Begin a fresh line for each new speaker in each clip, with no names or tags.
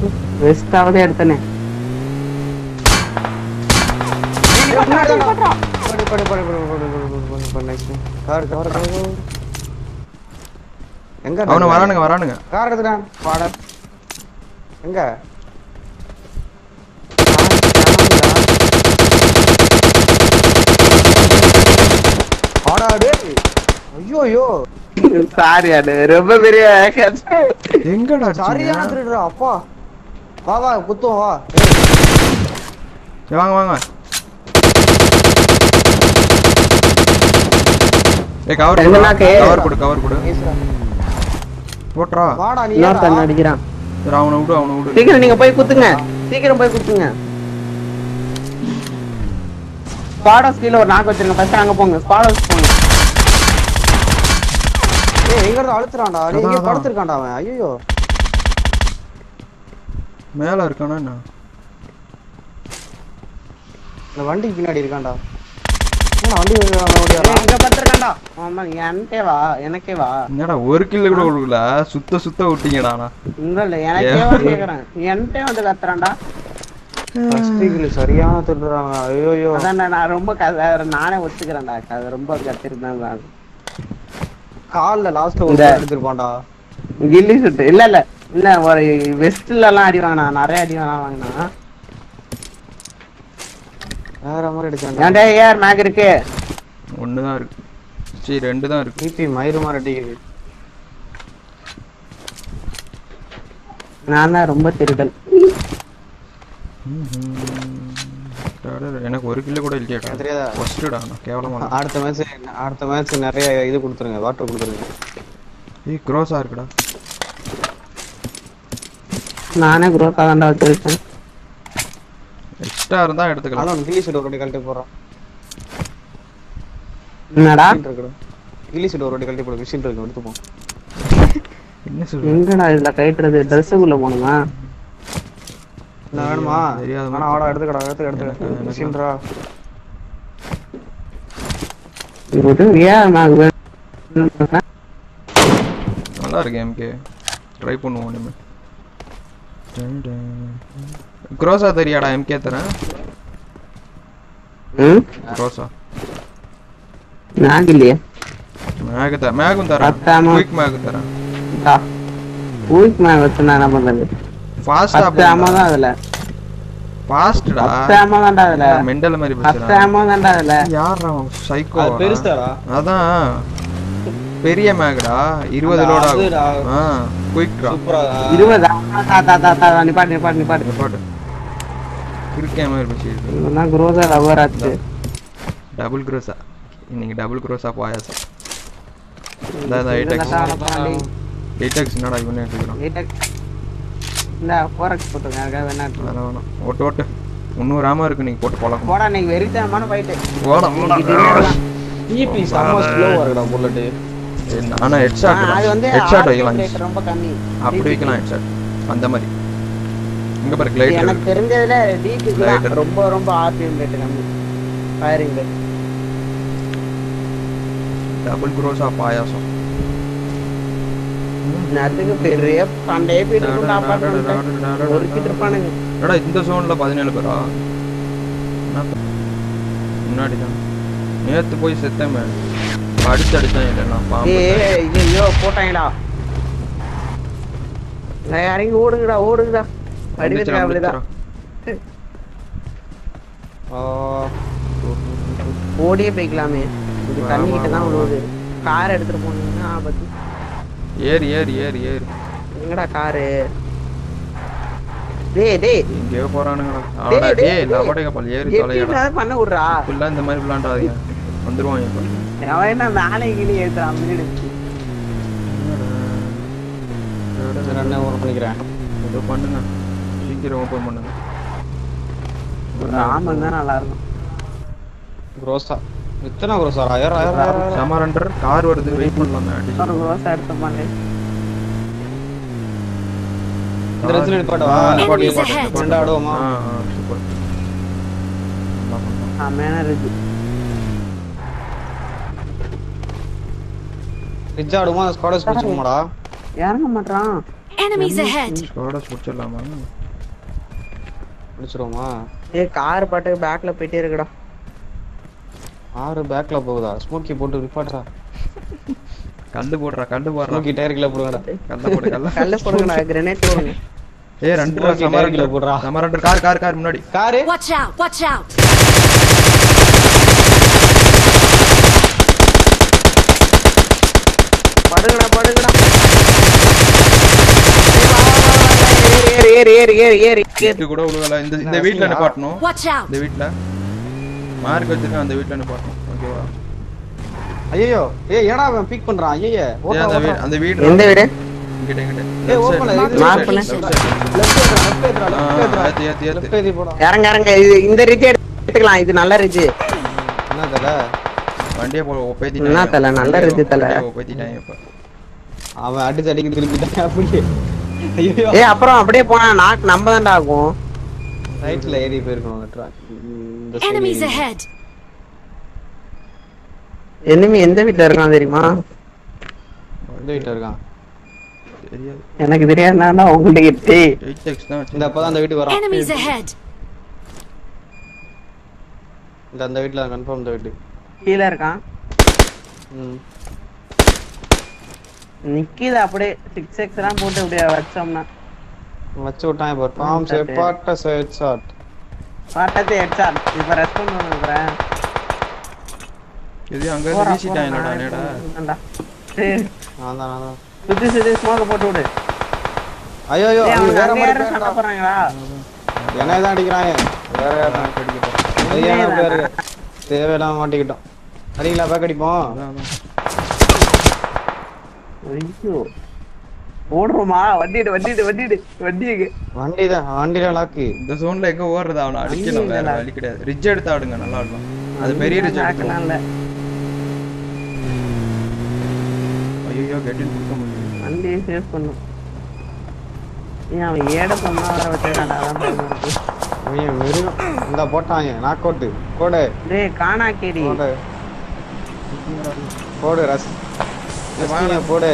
வெஸ்டாவது எடுத்தனே
படி படி படி படி படி படி படி படி படி next. Car car car car. எங்க
அவனை வரானுங்க வரானுங்க
கார் எடுத்துட்டான் பாடர் எங்க ஆடா டேய் ஐயோ ஐயோ
சாரி அது ரொம்ப பெரிய
எங்கடா
சரியான
அடிச்சீங்க?
திருடுறா அப்பா வா வா குத்தும் வா
சரி, வாங்க வாங்க ஏய் கவர்
எங்கனாக்கு?
கவர் கொடு கவர் கொடு
ஏசுடா.
போட்றா
வாடா நீ
இன்னொருத்தன்
ஏன்டா?
அடிக்கிறான்
சரி அவனை விடு அவனை விடு
சீக்கிரம் நீங்க போய் குத்துங்க சீக்கிரம் போய் குத்துங்க ஸ்பாடோஸ் கீழ ஒரு நாக்கு வச்சிருங்க ஃபர்ஸ்ட் அங்க போங்க ஸ்பாடோஸ் போங்க
ஏய் எங்க இருந்து அழுத்துறான்டா நீ
அதான்,
இங்க
அதான்.
படுத்திருக்கான்டா அவன் ஐயோ
மேல இருக்கானா என்ன
இந்த வண்டிக்கு பின்னாடி இருக்கான்டா ஏன்னா வண்டி ஓடியாரா
இங்க பத்திருக்காண்டா ஆமா எனக்கே வா எனக்கே வா
என்னடா ஒரு கில்லு கூட கொடுக்கல சுத்த சுத்த விட்டீங்கடா ஆனா
இங்க இல்ல எனக்கே வா கேக்குறேன் என்கிட்ட வந்து கத்துறான்டா
ஃபர்ஸ்ட் சரியான திருடுறாங்க ஐயோ ஐயோ
அதான் நான் ரொம்ப கதை நானே ஒத்துக்கிறேன்டா கதை ரொம்ப கத்திருந்தேன் நான்.
கால்ல லாஸ்ட்ல ஒரு
இந்த-
shot எடுத்திருப்பான்டா
கில்லி சுட்டு இல்ல இல்ல இல்ல ஒரு வெஸ்ட்ல எல்லாம் அடி வாங்கினா நிறைய அடி வாங்கினா வாங்கினா
வேற மாதிரி அடிச்சான்டா
ஏன்டா ஏஆர் மேக் இருக்கு
ஒண்ணுதான் இருக்கு சரி ரெண்டு தான் இருக்கு
பிபி மயிறு மாதிரி அடிக்குது
நான் தான் ரொம்ப திருடல்
ம்ஹும். டடட, எனக்கு ஒரு கில்லு கூட இல்லையாடா
எனக்கு தெரியாதா?
ஃபர்ஸ்ட்டுடா நான் கேவலமா
அடுத்த மேட்ச் அடுத்த மேட்ச் நிறைய இது கொடுத்துருங்க வாட்டர் கொடுத்துருங்க
ஏய் க்ரோஸா இருக்குடா
நானே குரோத் தாண்டா வச்சிருக்கேன்
எக்ஸ்ட்ரா இருந்தா எடுத்துக்கலாம்
அதான் கில்லி சீட் ஒரு வாட்டி கழட்டி போடுறான்
என்னடா
மிஷின் இருக்குடா கில்லி சீட் ஒரு வாட்டி கழட்டி போடு மிஷின் இருக்கு எடுத்துப்போம்
என்ன சொல்ற
எங்கடா இதுல கட்டுறது ட்ரெஸ்ஸுக்குள்ள போகணுமா
நான் வேணுமா
தெரியாத
ஆனா ஆடா எடுத்துக்கடா எடுத்து
எனக்கு-
எடுத்து
எனக்கு-
மிஷின்ரா
இது ஏஆர் மேக் வேணும்
நல்லா இருக்கு எம்கே ட்ரை பண்ணுவோம் இனிமே க்ரோஸா தெரியாடா எம்கே தரேன்
ம்
க்ரோஸா
மேக் இல்லையே
மேக் தரேன் மேகும் தரேன்
பத்தாம-
குயிக் மேக் தரேன்
ஊருக்கு மேக் வச்சு நான் என்ன பண்றது
ஃபாஸ்டா
பத்து ஆமா தான் அதுல
ஃபாஸ்டடா
பத்து ஆமா தான்டா அதுல
மெண்டல் மாதிரி
பத்து
பேசுறான்
ஆமா தான்டா அதுல
யாரா சைக்கோ
அது பெருசாடா
அதான் பெரிய மேக்டா இருபது
அந்த
லோட்
அதுடா.
ஆகும் ஆ குயிக்டா
சூப்பரா
இருபதா தா தா தா தா நிப்பாட்டு நிப்பாட்டு நிப்பாட்டு
பாட்டு இருக்கே மாதிரி பேசிட்டு
இவன் குரோதா லவர் ஆச்சு
டபுள் க்ரோஸா இன்னைக்கு டபுள் க்ரோஸா பாயாசம் இந்த
இந்த
எயிட்டெக்ஸ்
கட்டால பாண்டி.
எயிட்டெக்ஸ் என்னடா இவனே எடுத்துக்கிறான்
எயிட்டெக். இந்த ஃபோரக்ஸ் போட்டுருக்கேன் அதுக்காக வேணா எடுத்து.
வேணாம் வேணாம் ஓட்டு ஓட்டு முந்நூறு ஆமா இருக்கு நீங்க போட்டு பழக்கம்
போடா நீங்க வெறித்தனமான ஃபைட்டு
போடா போடா
டிபி செம்ம ஸ்லோவா இருக்குடா புல்லட்
ஆனா ஹெட் ஷாட்
அது வந்து
ஹெட் ஷாட்
RPM
வைக்கலாம்
rate ரொம்ப கம்மி
அப்படி வைக்கலாம் ஹெட் ஷாட் அந்த மாதிரி இங்க பாரு கிளைட்
எனக்கு தெரிஞ்சதுல டிபி
Lighter.
ரொம்ப ரொம்ப ஆர்பிஎம் ரேட் கம்மி ஃபயரிங் ரேட்
டபுள் க்ரோஸா பாயாசம்
அதுக்கு பெரிய சண்டையே போயிட்டு இருக்கும் அப்பார்ட்மெண்ட் ஒருக்கிட்டு இருப்பானுங்க
என்னடா இந்த ஜோன்ல பதினேழு பேரா என்ன ப- முன்னாடி தான் நேத்து போய் செத்தமே அடிச்சு அடிச்சான் இல்லைன்னா பாம்பு
ஏய் ஐயோ போட்டாங்கடா நான் இறங்கி ஓடுங்கடா ஓடுங்கடா
வந்துச்சுடா,
அடிக்கிறா அப்படிதான்
வந்துச்சுடா.
ஓடியே போய்க்கலாமே இது
வா,
தண்ணி
வா,
கிட்ட தான்
வா,
விழுவுது கார் எடுத்துட்டு போனீங்கன்னா ஆபத்து
ஏறு ஏறு ஏறு ஏறு
எங்கடா காரு டேய் டேய்
எங்கேயோ போறானுங்கடா
டேய்,
அவடா
டேய்,
டேய்
டேய்.
லவடே கப்பல் ஏறி
எப்படி
தொலையடா
ஏதாவது பண்ண விடுறா
ஃபுல்லா இந்த மாதிரி விளாண்டாதீங்க வந்துருவான் இப்ப
அவன் என்ன மேலே கீழே ஏத்துறான் வீடு
என்ன ஓவர் பண்ணிக்கிறேன்
ஏதோ பண்ணுங்க சீக்கிரம் ஓப்பன் பண்ணுங்க
ராமன் தான் நல்லா இருக்கும்
க்ரோஸா எத்தனை க்ரோஸா ஆயிரம் ஆயிரம் ஆயிரம்
சமரண்டர் கார் வருது வெயிட் பண்ணலாமே அடிச்சு
ஒரு ரோசா எடுத்த மாதிரி
இந்த இடத்துல நிப்பாட்டவா?
ஆ, நிப்பாட்டு,
Enemies
நிப்பாட்டு,
ahead.
நிப்பாட்டு.
ரெண்டாடுவோமா?
ஆ, ஆ, சூப்பர் நல்லா பண்ணலாம்.
செம்மையான இருக்கு
ரிச் ஆடுமா ஸ்குவாடஸ் பிடிச்சிக்குமாடா
இறங்க மாட்டான்
Enemies ahead!
ஸ்குவாட முடிச்சிடலாமா
முடிச்சிருவோமா
ஏ கார் பாட்டுக்கு பேக்ல போயிட்டே இருக்குடா
ஆறு பேக்ல போகுதா ஸ்மோக்கி போட்டு ரிப்பாட்றா
கல்லு போடுறா கல்லு போடுறா
ஸ்மோக்கி டயர்ல போடுங்கடா
கல்ல போடு கல்ல
கல்ல போடுங்கடா கிரனேட் போடுங்க
ஏ ரெண்டு
Smoky
சம
tire
ரெண்டு
ல போடுறா.
சம ரெண்டு கார் கார் கார் முன்னாடி
காரு
Watch out! Watch out!
படுங்கடா படுங்கடா ஏறு ஏறு ஏறு ஏறு ஏறு ஏறு
வீட்டு கூட விழுகல இந்த இந்த வீட்ல நிப்பாட்டணும்
Watch out!
இந்த வீட்ல மார்க் வச்சிருக்கேன் அந்த வீட்ல நிப்பாட்டணும் ஓகேவா
ஐயோ ஏய் ஏடா அவன் பிக் பண்றான் ஐயோ
ஏ அந்த வீடு அந்த வீடு
எந்த வீடு
இங்கிட்ட இங்கிட்ட
ஏய், open ல, இது
Mark பண்ணு.
லெஃப்ட் ஏத்துறா லெஃப்ட் ஏத்துறா லெஃப்ட் ஏத்துறா
ஏத்து ஏத்து ஏத்து
லெஃப்ட் ஏத்தி போடா
இறங்க இறங்க இது இந்த ரிட்ஜ் எடுத்துக்கலாம் இது நல்ல ரிட்ஜ்
என்ன தல
வண்டியை போ ஒப்பேத்திட்டாங்க
என்ன தல, நல்லா இருக்கு தல.
ஒப்பேத்திட்டாங்க இப்ப
அவன் அடிச்சு அடிக்க திருப்பிட்டான் அப்படியே ஐயோ
ஏ அப்புறம் அப்படியே போனா நாக்கு நம்ம தான்டா ஆகும்
ரைட்ல ஏறி போயிருக்கணும் அந்த truck. இந்த side
Enemies
ஏறி.
ahead!
enemy எந்த வீட்ல இருக்கான் தெரியுமா
இந்த வீட்டுல இருக்கான்
தெரியாது
எனக்கு தெரியாதுனா உங்கள்ட்ட கேட்டு
எயிட் எக்ஸ் தான்
இந்த அப்பதான் அந்த வீட்டுக்கு வரான்
Enemies ahead!
இந்த அந்த வீட்டுல கன்ஃபார்ம் இந்த வீட்டு
கீழே இருக்கான்
ம்
நிக்கிது அப்படியே சிக்ஸ் எக்ஸ் எல்லாம் போட்டு அப்படியே வச்சோம்னா
வச்சு விட்டான் இப்போ டாம் செப்பாட்ட செட் ஷாட்
பாட்டத்தை ஹெட்ஷாட் இப்ப ரெஸ்பாண்ட் பண்ணுறேன்
இது அங்க இருந்து வீசிட்டாங்கடா நேடா
நான் தான் நான் தான்
சுத்தி சுத்தி ஸ்மோக்க போட்டு விடு
ஐயோ ஐயோ
ஏய்,
அவங்க
அவங்க
வேற
அங்க
மாதிரி
யாரும் சண்டை
பேசுறான்.
போடுறாங்களா
என்னைய தான் அடிக்கிறாங்க வேற யாரும் சரியான பேரு தேவையில்லாம மாட்டிக்கிட்டோம் அடிங்களா பேக் அடிப்போம்
அதான், அதான்.
ஐயோ ஓடுறோமா வண்டிடு வண்டிடு வண்டிடு வண்டிக்கு
வண்டி தான் வண்டி தான் லாக்கு
இந்த ஜோன்ல எங்க ஓடுறது அவனை அடிக்கணும் வேற வழி கிடையாது ரிட்ஜ் எடுத்து ஆடுங்க நல்லா ஆடலாம் அது பெரிய ரிட்ஜ் எடுக்கணும்
இல்ல
ஐயோ கெட்டில் கொடுக்க முடியும்
வண்டியை சேவ் பண்ணும் ஏன் அவன் ஏட பொண்ணா வர வச்சிருக்கான்டா அதான் பயமா இருக்கு
அவன் மிருகம் இந்த போட்டாங்க நாக் அவுட் போடு
டேய் காணா கேடி
போடு போடு ரஸ் ரஸ்மியா போடு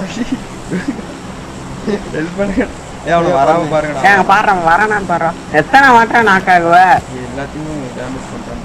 ஹெல்ப் பண்ணுங்க ஏ அவனை வராம பாருங்கடா
ஏங்க பாடுறான் வரானான்னு பாடுறான் எத்தனை வாட்டா நாக்காகுவ
எல்லாத்தையும் டேமேஜ் பண்றாங்க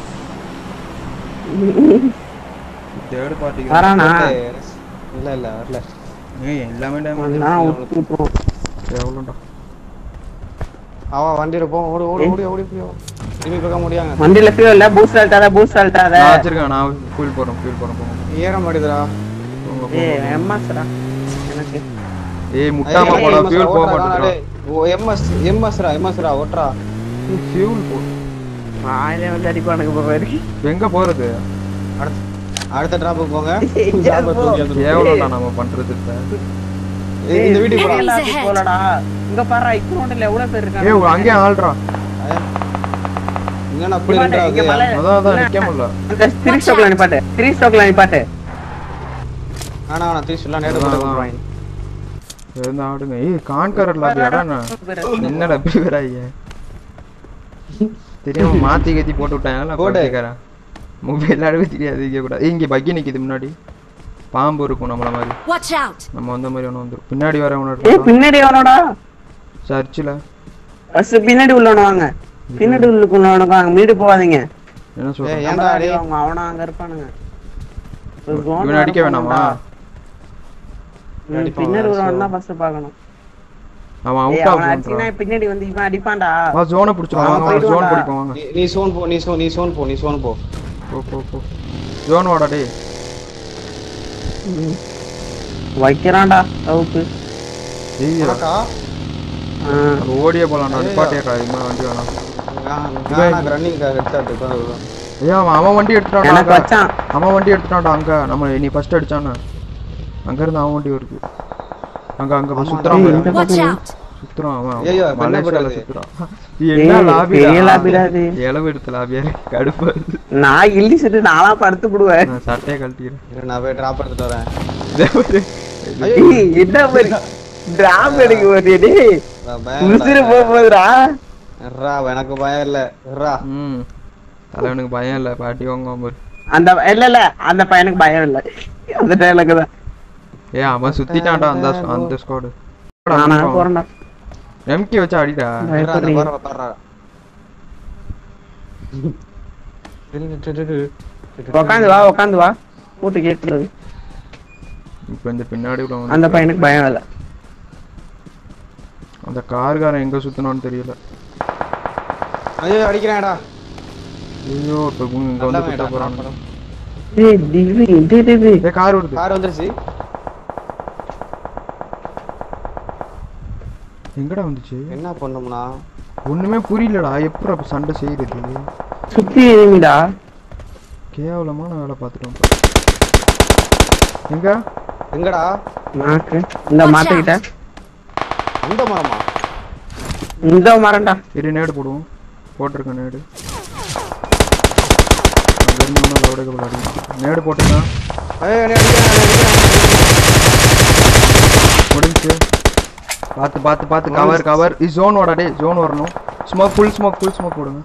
தேர்ட் பார்ட்டி
வரானா
போடு. இல்ல இல்ல வரல
ஏய் எல்லாமே டேமேஜ்
நான் விட்டு விட்டுருவோம்
எவ்வளோடா
அவன் வண்டியில போ ஓடு ஓடு ஓடி ஓடி போய் திரும்பி பார்க்க முடியாங்க
வண்டியில ஃபியூல் இல்ல பூஸ்ட் அழுத்தாத பூஸ்ட் அழுத்தாத
நான் வச்சிருக்கேன் நான் ஃபுல் போறேன் ஃபுல் போறேன் போங்க
ஏற மாட்டேதுடா
போங்க,
ஏய்
போங்க
எம்மாஸ்டா எனக்கு
ஏய் முட்டாம போடா ஃபியூல் போக மாட்டேங்கிறா
ஓ எம்எஸ் எம்எஸ்ரா எம்எஸ்ரா ஓட்றா
ஃபியூல் போ
வாயிலே வந்து அடிப்பானுங்க போவாரு
எங்க போறது
அடுத்த அடுத்த டிராப்புக்கு போங்க
எங்க
Drop அ
போ?
தூக்கி எடுத்துட்டு
எவ்வளோடா நம்ம பண்றது இப்ப
போ. ஏய், இந்த வீட்டுக்கு போடா
Enemies
எல்லாத்தையும்
ahead.
போலடா இங்க பாரு இக்ரோண்ட்ல எவ்வளவு பேர்
ஏய்
இருக்காங்க
அங்கேயே ஆள்றா
இங்க அப்படி
இங்க பாரு, இங்க
ரெண்டாவது
மலை-
அதான் அதான் நிக்க முடியல
அந்த த்ரீ ஸ்டாக்ல நிப்பாட்டு த்ரீ ஸ்டாக்ல நிப்பாட்டு
வேணா வேணா திருச்சி எல்லாம் நேரம்
அதான்,
போட்டு
அதான்.
போடுறாங்க
இருந்து ஆடுங்க ஏய் கான்கரர் லாபியாடா நான் என்னடா இப்படி வராங்க தெரியாம மாத்தி கத்தி போட்டு விட்டாங்க
போடு.
போட்டுக்கிறேன் மொபைல் அடவே தெரியாது இங்க கூட ஏய், இங்க பக்கி நிக்குது முன்னாடி பாம்பு இருக்கும் நம்மள மாதிரி
Watch out!
நம்ம வந்த மாதிரி ஒன்று வந்துரும் பின்னாடி வர
ஏய்
ஒன்று
பின்னாடி அவனோடா
சர்ச்சில்
ஃபர்ஸ்ட் பின்னாடி உள்ளவன வாங்க பின்னாடி உள்ளவன வாங்க மீடு போகாதீங்க
என்ன சொல்ற
ஏய்,
ஏன்டா
ஏன்டா
அடி
டேய்?
வாங்க அவனா அங்க இருப்பானுங்க ஒரு zone
இவனை அடிக்க
வர
வேணாமா
போகணும்டா. ம்,
அடிப்பான்
பின்னாடி
வேற,
உள்ளவன்
so-
தான் ஃபர்ஸ்ட் பார்க்கணும்
அவன்
ஏய்
அவுட்
அவன்
ஆஃப்
அடிச்சினா பின்னாடி வந்து இவன் அடிப்பான்டா
வா ஜோனை பிடிச்சிரும்
அவன்
வாங்க வாங்க ஜோன்
போயிடுவான்டா.
பிடிப்போம் வாங்க
நீ- நீ சோன் போ நீ சோன் நீ சோன் போ நீ சோன் போ
போ போ போ ஜோன் வாடா டேய்
ம். வைக்கிறான்டா சவுக்கு
ஏய்
உனக்கா
ஆ.
அது ஓடியே போலாம்டா நிப்பாட்டியாக்கா இது மாதிரி வண்டி வேணாம்
நான் ரன்னிங் ஹெட்ஷாட் உட்காந்து
ஐயா அவன் அவன் வண்டி எடுத்துட்டான்டா
எனக்கு
அங்க.
வச்சான்
அவன் வண்டி எடுத்துட்டான்டா அங்க நம்ம நீ ஃபர்ஸ்ட் அடிச்சானே அங்க இருந்து அவன் வண்டி வருது அங்க அங்க
ஆமாடா.
சுத்துறான்
ஏய்,
பாரு.
இந்த
Watch
பக்கம்
out!
சுத்துறான் அவன்
ஐயோ, இப்ப என்ன
மலேசியால
பண்றது?
சுத்துறான் இது என்ன
ஏய்,
லாபி
பெரிய லாபிடா அது.
இளவு எடுத்த லாபியா கடுப்பா இருக்கு.
நான் இல்லி சட்டு நானா படுத்து போடுவேன்
நான் சட்டையை கழட்டிக்கிறேன்
நான் போய் டிராப் எடுத்துட்டு வரேன்
இதே பாரு.
ஏய், என்ன மாதிரி டிராப் எடுக்க போறியடி
நான் பயம்
உசுறு
இல்ல.
போக போகுதுடா
ரா எனக்கு பயம் இல்ல ரா
ம் தலைவனுக்கு பயம் இல்ல பாட்டி வாங்குவான் பாரு
அந்த இல்ல இல்ல அந்த பையனுக்கு பயம் இல்ல அந்த டைலாக் தான்
ஏ அவன் சுத்திட்டான்டா அந்த அந்த ஸ்குவாடு
நானா போறேன்டா
எம்கே வச்சு அடிடா
பயப்படுறீங்க
பாரு பாரு
உக்காந்து வா உக்காந்து வா கூட்டு கேட்கறது
இப்போ இந்த பின்னாடி உள்ள வந்து
அந்த பையனுக்கு பயம் இல்ல
அந்த கார்காரன் எங்க சுத்தணும்னு தெரியல
ஐயோ அடிக்கிறான்டா
ஐயோ இப்போ இங்க வந்து குத்த போறான்
டேய் டிவி டேய் டேய் டேய்.
ஏ கார் வருது
கார் வந்துருச்சு
எங்கடா வந்துச்சு
என்ன பண்ணோம்னா
ஒண்ணுமே புரியலடா எப்படி அப்ப சண்டை செய்யறது
சுத்தி எனிமிடா
கேவலமான வேலை பார்த்துட்டோம் எங்க
எங்கடா
நாக்கு இந்த மாட்டுக்கிட்ட
அந்த மரமா
இந்த மரம்டா
இரு நேடு போடுவோம் போட்டிருக்கேன் நேடு அங்கிருந்து ஒன்றும் லவுடே அடிக்கும் நேடு போட்டிருக்கேன்
ஐயோ என்னை அடிக்கிறான், என்னை அடிக்கிறான்.
முடிஞ்சு பார்த்து பார்த்து பார்த்து கவர் கவர் இது ஜோன் ஓட டே ஜோன் வரணும் smoke full smoke full smoke போடுங்க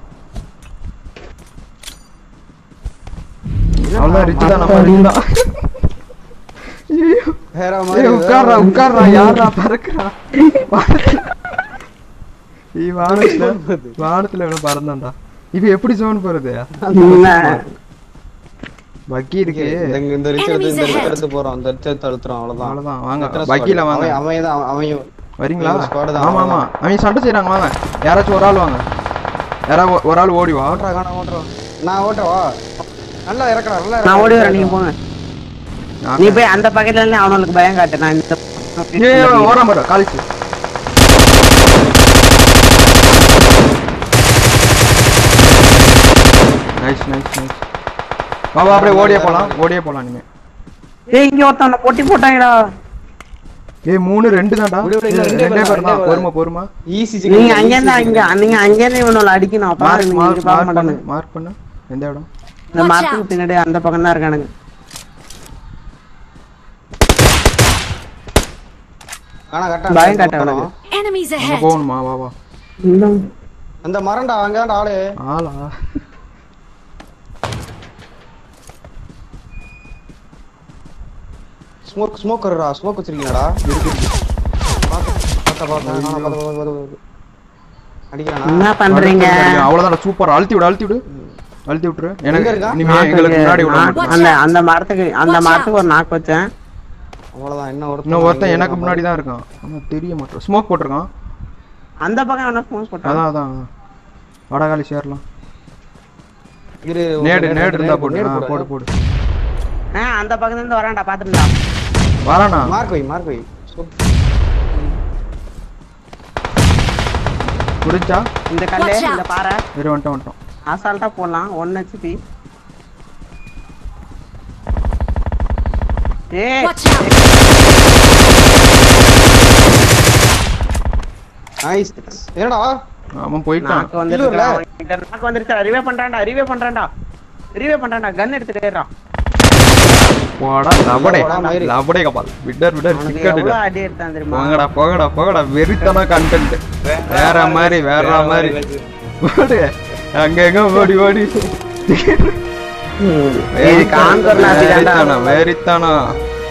அவ்வளோ ரிச்சு தான் நம்ம ரிச்சு தான் ஐயோ.
வேற
ஏய்,
மாதிரி
உட்கார்றா உட்கார்றா யாரா பறக்குறா வானத்துல ஏய், வானத்துல வானத்துல எவ்வளவு பறந்தான்டா இது எப்படி ஜோன் போறது
என்ன?
பக்கி இருக்கு
இந்த இந்த ரிச் எடுத்து இந்த ரிச் எடுத்து போறோம் இந்த ரிச் எடுத்து அழுத்துறோம் அவ்வளவுதான்
அவ்வளவுதான் வாங்க
எத்தனை
பக்கில
squad?
வாங்க
அவன் அவன் தான் அவன்
வரீங்களா
எங்க squad தான்,
ஆமா ஆமா
அவ்வளவுதான்.
அவங்க சண்டை செய்றாங்க வாங்க யாராச்சும் ஒரு ஆள் வாங்க யாராவது ஒ- ஒரு ஆள் ஓடி வா
ஓட்டுறா காண ஓட்டுறோம் நான் ஓட்டவா நல்லா இறக்கடா நல்லா
நான் ஓடி வரேன்
இறக்கடா.
நீங்க போங்க நீ போய் அந்த பக்கத்துல இருந்து அவனுக்கு பயம் காட்டு நான் இந்த
ஏய் ஓரம் பாரு காலேஜ் நைஸ் நைஸ் நைஸ் வா வா அப்படியே ஓடியே போலாம் ஓடியே போலாம் இனிமே
ஏய் இங்க ஒருத்தவன பொட்டி போட்டாங்கடா
ஏய் மூணு ரெண்டு தான்டா
விடு, விடு, இன்னும் ரெண்டே
ரெண்டே
பேர்
பேர் தான்
ரெண்டே
பொறுமை பொறுமை
ஈஸி
நீங்க அங்க இருந்து அங்க நீங்க அங்க இருந்து இவனோட அடிக்கணும் அப்ப
மார்க்
நீங்க
மார்க்
இங்க பார்க்க
மார்க் பண்ணு
மாட்டானுங்க
மார்க் பண்ணு எந்த இடம்
இந்த மரத்துக்கு பின்னாடி அந்த பக்கம் தான் இருக்கானுங்க
ஆனா கரெக்டா
பயம் காட்ட அவனுக்கு
Enemies
அங்க
ahead!
போகணுமா வா வா
இந்த
அந்த மரம்டா அங்கதான்டா ஆளு
ஆளா
ஸ்மோக் ஸ்மோக் வருடா ஸ்மோக் வச்சிருக்கீங்கடா பாத்து பாத்தா பாத்தா நானா பாத்து பாத்து பாத்து பாத்து அடிக்கிறானா
என்ன பண்றீங்க
அவ்வளவுதான் சூப்பர் அழுத்தி விடு அழுத்தி விடு அழுத்தி விட்டுரு
எங்க
எனக்கு
இருக்கா?
இனிமே எங்களுக்கு முன்னாடி விட
நான்
மாட்டேன்
அந்த அந்த மரத்துக்கு அந்த மரத்துக்கு ஒரு நாக்கு வச்சேன்
அவ்வளவுதான் என்ன
இன்னும் ஒருத்தன் எனக்கு
இங்க
முன்னாடி தான் இருக்கான் ஆனா தெரிய மாட்டேன் ஸ்மோக் போட்டிருக்கான்
அந்த பக்கம் என்ன ஸ்மோக் போட்டான்
அதான் அதான் வடகாலி சேரலாம்
இரு ஒரு
நேடு
நேடு,
நேடு இருந்தா
நேடு
போடு
நேடு
ஆ,
போடு.
போடு போடு
ஆ அந்த பக்கத்துல இருந்து வரான்டா பாத்துட்டா
வரானா
மார்க் வை மார்க் வை
புரிஞ்சா
இந்த கல்லு
Watch out.
இந்த பாறை
இரு வந்துட்டோம் வந்துட்டோம்
அசால்ட்டா போடலாம் ஒன் ஹெச்பி ஏய்
Watch out!
நைஸ் என்னடா
அவன் போயிட்டான்
நாக்கு வந்துருச்சுடா அவன்கிட்ட நாக்கு வந்துருச்சு ரிவே பண்றான்டா ரிவே பண்றான்டா ரிவே பண்றான்டா கன் எடுத்துட்டேறான்
போடா லபடே
போடா, மயிரு.
லபடே கபால் விட்டர் விட்டர்
அவனுக்கு
சிக்கட்
எவ்வளவு அடி எடுத்தான் தெரியுமா
போங்கடா போங்கடா போங்கடா வெறித்தன கண்டென்ட் வேற மாதிரி வேற மாதிரி ஓடு அங்க எங்க ஓடி ஓடி
ம். இது கான்கர்ல அப்படிதான்டா
வெறித்தனம் வெறித்தனம்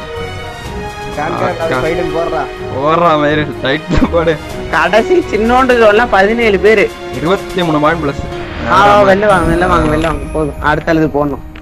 அக்கா.
ஃபைடன் போடுறா
ஓடுறா மயிறு டைட்ல போடு
கடைசி சின்னோண்டு எல்லாம் பதினேழு பேரு
இருபத்தி மூணு பாயிண்ட் பிளஸ்
ஆ வெளில வாங்க வெளில வாங்க வெளில வாங்க போதும் அடுத்த அழுது போடணும்